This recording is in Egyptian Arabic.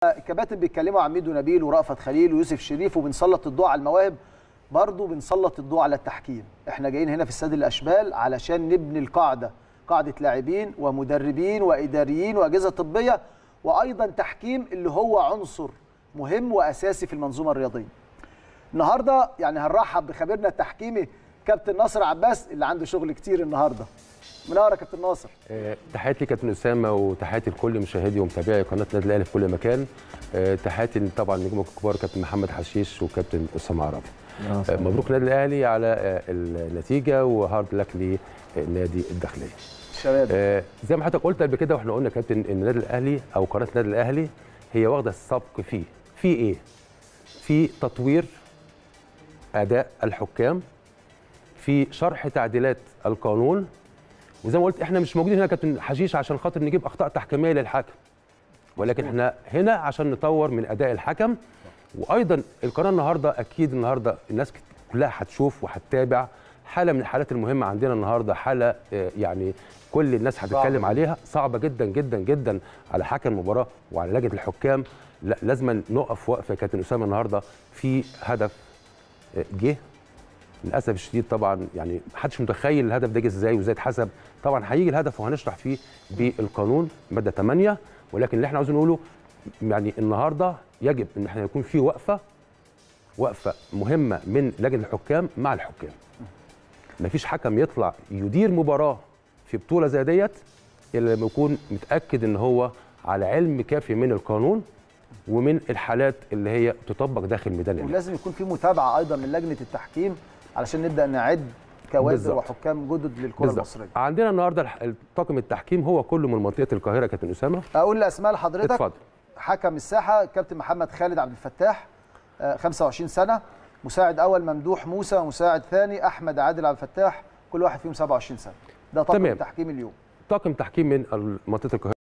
الكباتن بيتكلموا عن ميدو نبيل ورأفت خليل ويوسف شريف وبنسلط الضوء على المواهب برضه بنسلط الضوء على التحكيم احنا جايين هنا في استاد الاشبال علشان نبني القاعده قاعده لاعبين ومدربين واداريين واجهزه طبيه وايضا تحكيم اللي هو عنصر مهم واساسي في المنظومه الرياضيه النهارده يعني هنرحب بخبيرنا التحكيمي كابتن ناصر عباس اللي عنده شغل كتير النهارده منور يا كابتن ناصر آه، تحياتي كابتن اسامه وتحياتي لكل مشاهدي ومتابعي قناه النادي الاهلي في كل مكان آه، تحياتي طبعا نجوم الكبار كابتن محمد حشيش وكابتن اسامه عرفه آه، مبروك النادي الاهلي على آه، النتيجه وهارد لك للنادي الداخليه شباب آه، زي ما حضرتك قلت قبل كده واحنا قلنا يا كابتن ان النادي الاهلي او قناه النادي الاهلي هي واخده السبق فيه في ايه في تطوير اداء الحكام في شرح تعديلات القانون وزي ما قلت احنا مش موجودين هنا يا كابتن حشيش عشان خاطر نجيب اخطاء تحكيميه للحكم ولكن احنا هنا عشان نطور من اداء الحكم وايضا القناه النهارده اكيد النهارده الناس كلها هتشوف وهتتابع حاله من الحالات المهمه عندنا النهارده حاله آه، يعني كل الناس صعبة هتتكلم جداً. عليها صعبه جدا جدا جدا على حكم المباراه وعلى لجنه الحكام لا لازم نقف وقفه يا كابتن اسامه النهارده في هدف آه، جه للاسف الشديد طبعا يعني محدش متخيل الهدف ده جه ازاي وازاي اتحسب طبعا هيجي الهدف وهنشرح فيه بالقانون ماده 8 ولكن اللي احنا عاوزين نقوله يعني النهارده يجب ان احنا يكون في وقفه وقفه مهمه من لجنه الحكام مع الحكام مفيش حكم يطلع يدير مباراه في بطوله زي ديت الا لما يكون متاكد ان هو على علم كافي من القانون ومن الحالات اللي هي تطبق داخل ميدان اللعب ولازم يكون في متابعه ايضا من لجنه التحكيم علشان نبدا نعد كوادر بالظبط. وحكام جدد للكره بالظبط. المصريه عندنا النهارده الح- طاقم التحكيم هو كله من منطقه القاهره يا كابتن اسامه اقول الاسماء لحضرتك اتفضل حكم الساحه كابتن محمد خالد عبد الفتاح آه، 25 سنه مساعد اول ممدوح موسى ومساعد ثاني احمد عادل عبد الفتاح كل واحد فيهم 27 سنه ده طاقم تمام. التحكيم اليوم طاقم تحكيم من منطقه القاهره